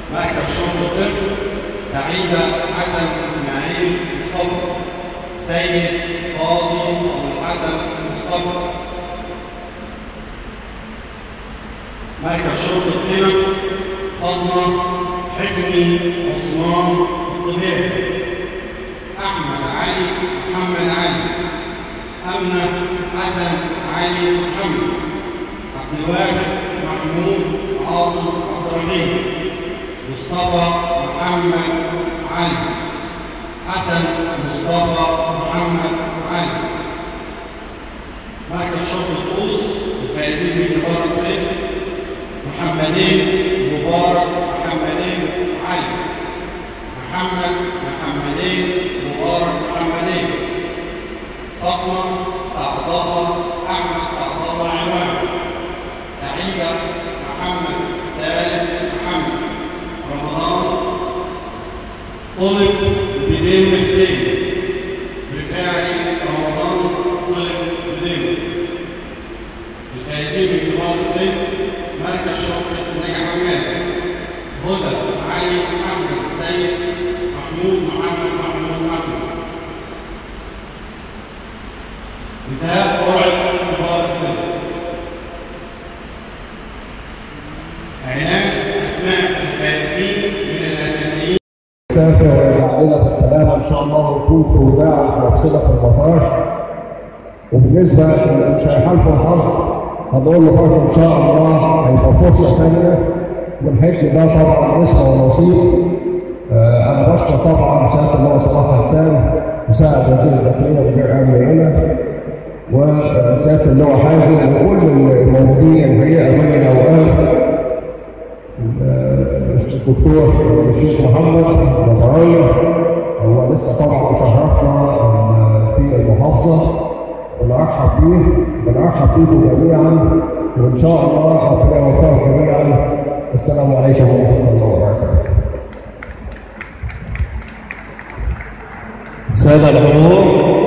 مركز شرطة الطفل سعيدة حسن إسماعيل مصطفى سيد قاضي أبو الحسن مصطفى مركز شرطة قنا فاطمة حفني عثمان الطبيعي أحمد علي محمد علي أمنة حسن علي محمد عبد الواحد محمود عاصم عبد الرحيم مصطفى محمد علي حسن مصطفى محمد علي مركز شرطة قوس الفائزين بكبار السن محمدين مبارك محمدين علي محمد محمدين مبارك محمدين فاطمة سعد الله أحمد سعد الله عنوان سعيدة محمد سالم محمد رمضان طلب بدين حسين رفاعي رمضان طلب بدين الفائزين من كبار السن مركز شرطة نجا حماد هدى علي أحمد السيد محمود محمد محمود أحمد انتهاء قرعة كبار السن إعلان أسماء الفائزين من الأساسيين مسافر ويرجع لنا بالسلامه ان شاء الله ونكون في وداع نفسنا في المطار وبالنسبه اللي مش هيحالفوا الحظ هنقول له برضه ان شاء الله هيبقى فرصه ثانيه والحج ده طبعا اسم ونصيب آه انا بشكر طبعا سياده الله صلاح حسان مساعد وزير الداخليه ومدير امن هنا وسياده اللواء حازم وكل الموجودين الحقيقه من الاوقاف الدكتور الشيخ محمد البرايم هو لسه طبعا شرفنا في المحافظه بنرحب بيه بنرحب بيكم جميعا وان شاء الله ربنا يوفقكم جميعا السلام عليكم ورحمه الله وبركاته. السادة الحضور